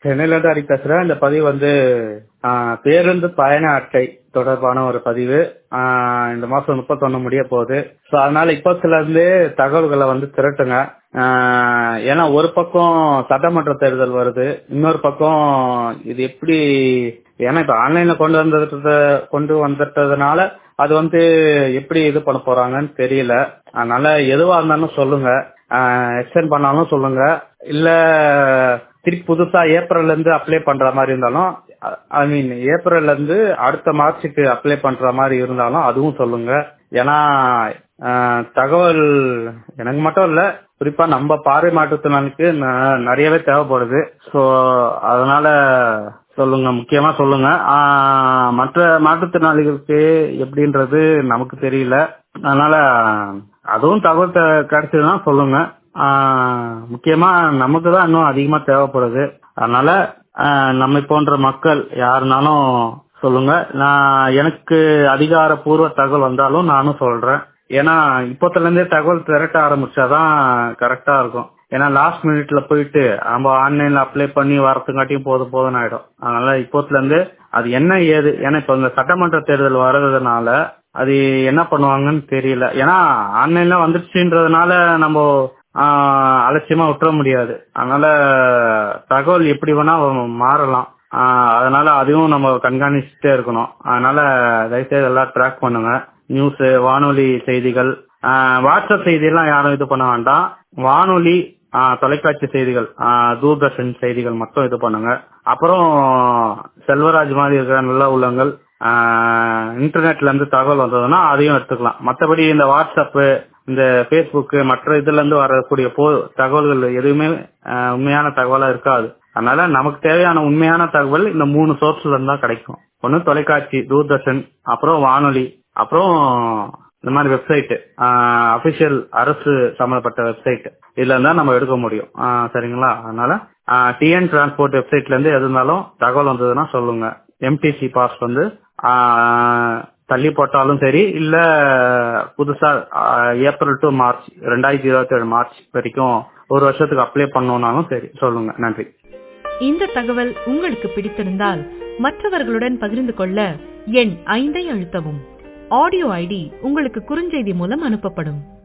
சென்னையில இருந்து ஹரி பேசுறேன் இந்த பதிவு வந்து ஆ, பேருந்து பயண அட்டை தொடர்பான ஒரு பதிவு ஆ, இந்த மாசம் முப்பத்தொன்னு முடிய போகுது ஸோ அதனால இப்பத்துல இருந்தே தகவல்களை வந்து திரட்டுங்க ஆ, ஏன்னா ஒரு பக்கம் சட்டமன்ற தேர்தல் வருது இன்னொரு பக்கம் இது எப்படி ஏன்னா இப்ப ஆன்லைன்ல கொண்டு வந்தது கொண்டு வந்துட்டதுனால அது வந்து எப்படி இது பண்ண போறாங்கன்னு தெரியல அதனால எதுவா இருந்தாலும் சொல்லுங்க எக்ஸ்டெண்ட் பண்ணாலும் சொல்லுங்க இல்ல திருப்பி புதுசா ஏப்ரல்ல இருந்து அப்ளை பண்ற மாதிரி இருந்தாலும் ஐ மீன் ஏப்ரல்ல இருந்து அடுத்த மார்ச்சுக்கு அப்ளை பண்ற மாதிரி இருந்தாலும் அதுவும் சொல்லுங்க ஏன்னா ஆஹ், தகவல் எனக்கு மட்டும் இல்ல குறிப்பா நம்ம பார்வை மாற்றுத்திறனாளிக்கு ந- நிறையவே தேவைப்படுது ஸோ அதனால சொல்லுங்க முக்கியமா சொல்லுங்க ஆஹ், மற்ற மாற்றுத்திறனாளிகளுக்கு எப்படின்றது நமக்கு தெரியல அதனால அதுவும் தகவல் தெ- கிடைச்சதுன்னா சொல்லுங்க ஆஹ், முக்கியமா நமக்கு தான் இன்னும் அதிகமா தேவைப்படுது அதனால ஆஹ், நம்மை போன்ற மக்கள் யாருனாலும் சொல்லுங்க நான் எனக்கு அதிகாரப்பூர்வ தகவல் வந்தாலும் நானும் சொல்றேன் ஏன்னா இப்போத்துல இருந்தே தகவல் திரட்ட ஆரம்பிச்சாதான் கரெக்டா இருக்கும் ஏன்னா லாஸ்ட் மினிட்ல போயிட்டு நம்ம ஆன்லைன்ல அப்ளை பண்ணி வரத்துங்காட்டியும் போதும் போதும்னு ஆயிடும் அதனால இப்போத்துல இருந்து அது என்ன ஏது ஏன்னா இப்ப இந்த சட்டமன்ற தேர்தல் வர்றதுனால அது என்ன பண்ணுவாங்கன்னு தெரியல ஏன்னா ஆன்லைன்ல வந்துருச்சுன்றதுனால நம்ம ஆஹ், அலட்சியமா விட்டுற முடியாது அதனால தகவல் எப்படி வேணா மாறலாம் ஆஹ், அதனால அதுவும் நம்ம கண்காணிச்சுட்டே இருக்கணும் அதனால தயவுசெய்து எல்லாம் ட்ராக் பண்ணுங்க நியூஸ் வானொலி செய்திகள் ஆஹ், வாட்ஸ்அப் செய்தியெல்லாம் யாரும் இது பண்ண வேண்டாம் வானொலி ஆஹ், தொலைக்காட்சி செய்திகள் ஆஹ், தூர்தர்ஷன் செய்திகள் மட்டும் இது பண்ணுங்க அப்புறம் செல்வராஜ் மாதிரி இருக்கிற நல்ல உள்ளங்கள் ஆஹ், இன்டர்நெட்ல இருந்து தகவல் வந்ததுன்னா அதையும் எடுத்துக்கலாம் மற்றபடி இந்த வாட்ஸ்அப் இந்த Facebook மற்ற இதுல இருந்து வரக்கூடிய போ தகவல்கள் எதுவுமே ஆஹ், உண்மையான தகவலா இருக்காது அதனால நமக்கு தேவையான உண்மையான தகவல் இந்த மூணு சோர்ஸ்ல இருந்து தான் கிடைக்கும் ஒன்னு தொலைக்காட்சி தூர்தர்ஷன் அப்புறம் வானொலி அப்புறம் இந்த மாதிரி வெப்சைட் அபிஷியல் அரசு சம்பந்தப்பட்ட வெப்சைட் இதுல இருந்தா நம்ம எடுக்க முடியும் ஆஹ் சரிங்களா அதனால டிஎன் டிரான்ஸ்போர்ட் வெப்சைட்ல இருந்து எது இருந்தாலும் தகவல் வந்ததுன்னா சொல்லுங்க எம்டிசி பாஸ் வந்து ஆஹ், தள்ளி போட்டாலும் சரி இல்ல புதுசா ஆஹ், ஏப்ரல் டு மார்ச் ரெண்டாயிரத்தி இருபத்தி ஏழு மார்ச் வரைக்கும் ஒரு வருஷத்துக்கு அப்ளை பண்ணோம்னாலும் சரி சொல்லுங்க நன்றி இந்த தகவல் உங்களுக்கு பிடித்திருந்தால் மற்றவர்களுடன் பகிர்ந்து கொள்ள எண் ஐந்தை அழுத்தவும் ஆடியோ ஐடி உங்களுக்கு குறுஞ்செய்தி மூலம் அனுப்பப்படும்